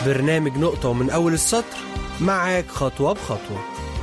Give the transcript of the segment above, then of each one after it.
برنامج نقطة ومن أول السطر معاك خطوة بخطوة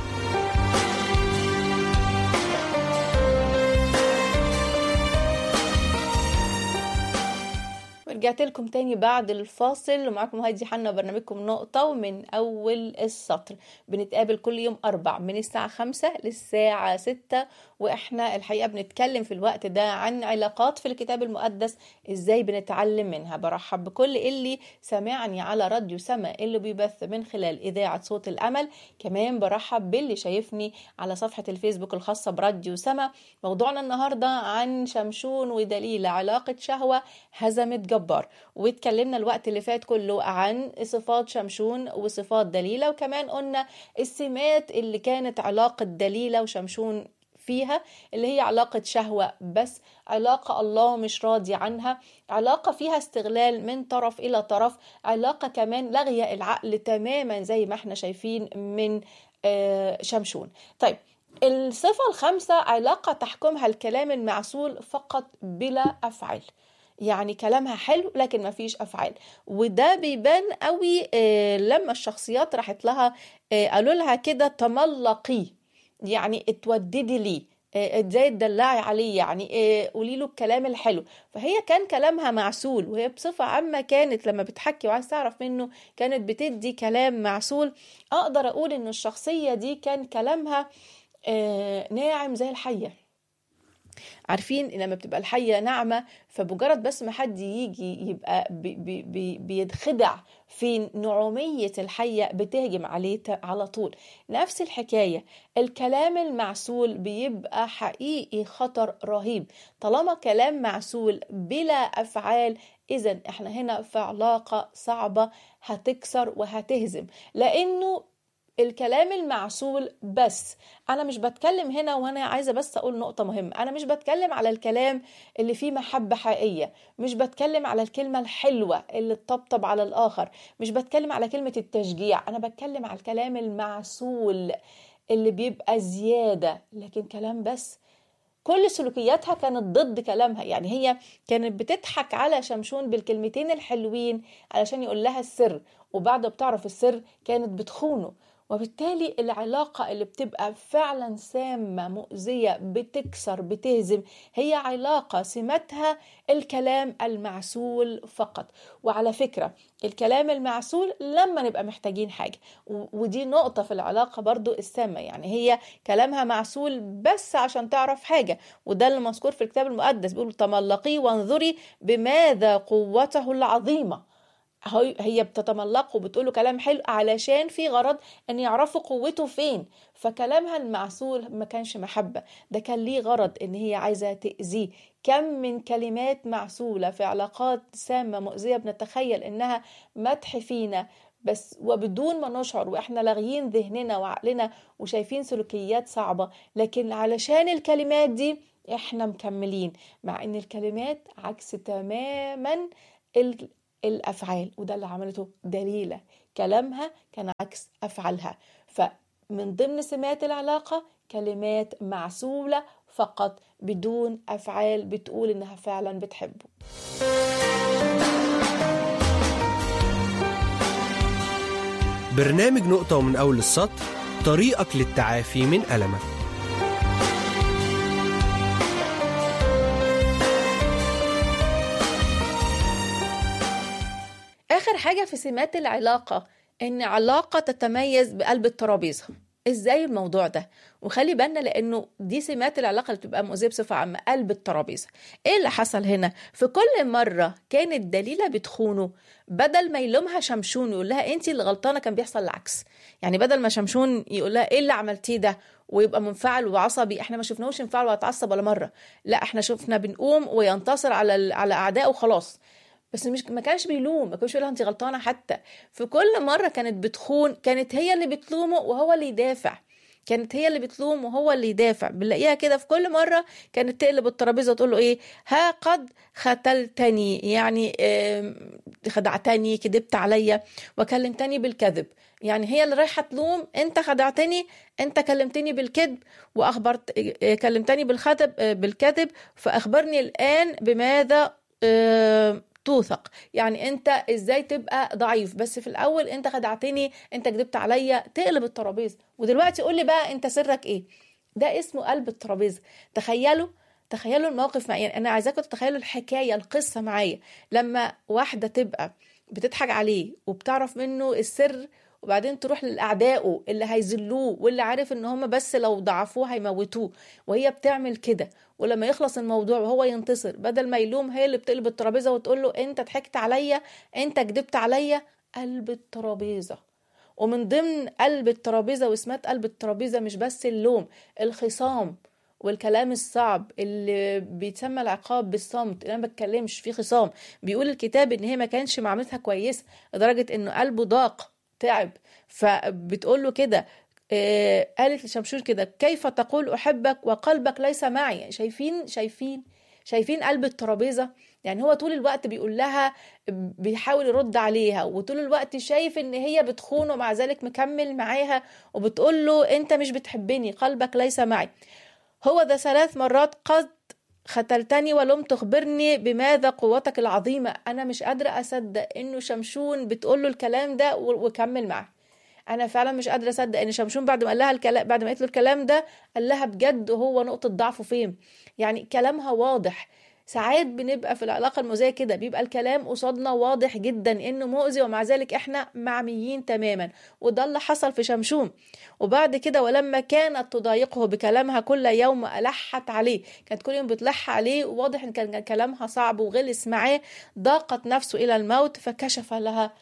ورجعت لكم تاني بعد الفاصل ومعاكم هادي حنا برنامجكم نقطة ومن أول السطر بنتقابل كل يوم أربع من الساعة خمسة للساعة ستة وإحنا الحقيقة بنتكلم في الوقت ده عن علاقات في الكتاب المقدس إزاي بنتعلم منها برحب بكل اللي سامعني على راديو سما اللي بيبث من خلال إذاعة صوت الأمل كمان برحب باللي شايفني على صفحة الفيسبوك الخاصة براديو سما موضوعنا النهاردة عن شمشون ودليل علاقة شهوة هزمت جبار واتكلمنا الوقت اللي فات كله عن صفات شمشون وصفات دليلة وكمان قلنا السمات اللي كانت علاقة دليلة وشمشون فيها اللي هي علاقة شهوة بس علاقة الله مش راضي عنها علاقة فيها استغلال من طرف إلى طرف علاقة كمان لغية العقل تماما زي ما احنا شايفين من شمشون طيب الصفة الخامسة علاقة تحكمها الكلام المعسول فقط بلا أفعال يعني كلامها حلو لكن ما فيش افعال وده بيبان قوي لما الشخصيات راحت لها قالوا لها كده تملقي يعني اتوددي لي ازاي تدلعي عليه يعني قولي له الكلام الحلو فهي كان كلامها معسول وهي بصفة عامة كانت لما بتحكي وعايز تعرف منه كانت بتدي كلام معسول اقدر اقول ان الشخصية دي كان كلامها ناعم زي الحيه عارفين لما بتبقى الحيه ناعمه فمجرد بس ما حد يجي يبقى بي بي بي بيتخدع في نعوميه الحيه بتهجم عليه على طول نفس الحكايه الكلام المعسول بيبقى حقيقي خطر رهيب طالما كلام معسول بلا افعال اذا احنا هنا في علاقه صعبه هتكسر وهتهزم لانه الكلام المعسول بس انا مش بتكلم هنا وانا عايزه بس اقول نقطه مهمه انا مش بتكلم على الكلام اللي فيه محبه حقيقيه مش بتكلم على الكلمه الحلوه اللي تطبطب على الاخر مش بتكلم على كلمه التشجيع انا بتكلم على الكلام المعسول اللي بيبقى زياده لكن كلام بس كل سلوكياتها كانت ضد كلامها يعني هي كانت بتضحك على شمشون بالكلمتين الحلوين علشان يقول لها السر وبعد ما بتعرف السر كانت بتخونه وبالتالي العلاقة اللي بتبقى فعلا سامة مؤذية بتكسر بتهزم هي علاقة سمتها الكلام المعسول فقط وعلى فكرة الكلام المعسول لما نبقى محتاجين حاجة ودي نقطة في العلاقة برضو السامة يعني هي كلامها معسول بس عشان تعرف حاجة وده اللي مذكور في الكتاب المقدس بيقول تملقي وانظري بماذا قوته العظيمة هي بتتملقه وبتقوله كلام حلو علشان في غرض ان يعرفوا قوته فين فكلامها المعسول ما كانش محبة ده كان ليه غرض ان هي عايزة تأذيه كم من كلمات معسولة في علاقات سامة مؤذية بنتخيل انها مدح فينا بس وبدون ما نشعر واحنا لاغيين ذهننا وعقلنا وشايفين سلوكيات صعبة لكن علشان الكلمات دي احنا مكملين مع ان الكلمات عكس تماما الافعال وده اللي عملته دليله كلامها كان عكس افعالها فمن ضمن سمات العلاقه كلمات معسوله فقط بدون افعال بتقول انها فعلا بتحبه برنامج نقطه ومن اول السطر طريقك للتعافي من المك اخر حاجه في سمات العلاقه ان علاقه تتميز بقلب الترابيزه ازاي الموضوع ده وخلي بالنا لانه دي سمات العلاقه اللي بتبقى مؤذيه بصفه عامه قلب الترابيزه ايه اللي حصل هنا في كل مره كانت دليله بتخونه بدل ما يلومها شمشون ويقول لها انت اللي غلطانه كان بيحصل العكس يعني بدل ما شمشون يقول لها ايه اللي عملتيه ده ويبقى منفعل وعصبي احنا ما شفناهوش ينفعل ويتعصب ولا مره لا احنا شفنا بنقوم وينتصر على على اعدائه وخلاص بس مش ما كانش بيلوم ما كانش يقول انت غلطانه حتى في كل مره كانت بتخون كانت هي اللي بتلومه وهو اللي يدافع كانت هي اللي بتلوم وهو اللي يدافع بنلاقيها كده في كل مره كانت تقلب الترابيزه تقول له ايه ها قد ختلتني يعني خدعتني كذبت عليا وكلمتني بالكذب يعني هي اللي رايحه تلوم انت خدعتني انت كلمتني بالكذب واخبرت كلمتني بالخذب بالكذب فاخبرني الان بماذا توثق يعني انت ازاي تبقى ضعيف بس في الاول انت خدعتني انت كذبت عليا تقلب الترابيزه ودلوقتي قول لي بقى انت سرك ايه ده اسمه قلب الترابيزه تخيلوا تخيلوا الموقف معايا يعني انا عايزاكم تتخيلوا الحكايه القصه معايا لما واحده تبقى بتضحك عليه وبتعرف منه السر وبعدين تروح للاعدائه اللي هيذلوه واللي عارف ان هم بس لو ضعفوه هيموتوه وهي بتعمل كده ولما يخلص الموضوع وهو ينتصر بدل ما يلوم هي اللي بتقلب الترابيزه وتقول له انت ضحكت عليا انت كدبت عليا قلب الترابيزه ومن ضمن قلب الترابيزه واسمات قلب الترابيزه مش بس اللوم الخصام والكلام الصعب اللي بيتسمى العقاب بالصمت انا ما بتكلمش في خصام بيقول الكتاب ان هي ما كانش معاملتها كويسه لدرجه انه قلبه ضاق تعب فبتقول له كده آه قالت لشمشون كده كيف تقول احبك وقلبك ليس معي شايفين شايفين شايفين قلب الترابيزه يعني هو طول الوقت بيقول لها بيحاول يرد عليها وطول الوقت شايف ان هي بتخونه ومع ذلك مكمل معاها وبتقول له انت مش بتحبني قلبك ليس معي هو ده ثلاث مرات قد ختلتني ولم تخبرني بماذا قوتك العظيمة أنا مش قادرة أصدق إنه شمشون بتقول له الكلام ده وكمل معاه أنا فعلا مش قادرة أصدق إن شمشون بعد ما قال لها الكلام بعد ما قالت له الكلام ده قال لها بجد هو نقطة ضعفه فين يعني كلامها واضح ساعات بنبقى في العلاقة المؤذية كده بيبقى الكلام قصادنا واضح جدا انه مؤذي ومع ذلك احنا معميين تماما وده اللي حصل في شمشون وبعد كده ولما كانت تضايقه بكلامها كل يوم ألحت عليه كانت كل يوم بتلح عليه وواضح ان كان كلامها صعب وغلس معاه ضاقت نفسه الى الموت فكشف لها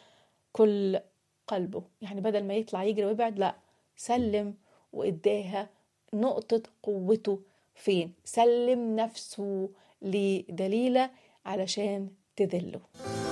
كل قلبه يعني بدل ما يطلع يجري ويبعد لا سلم واداها نقطة قوته فين سلم نفسه لدليلة علشان تذله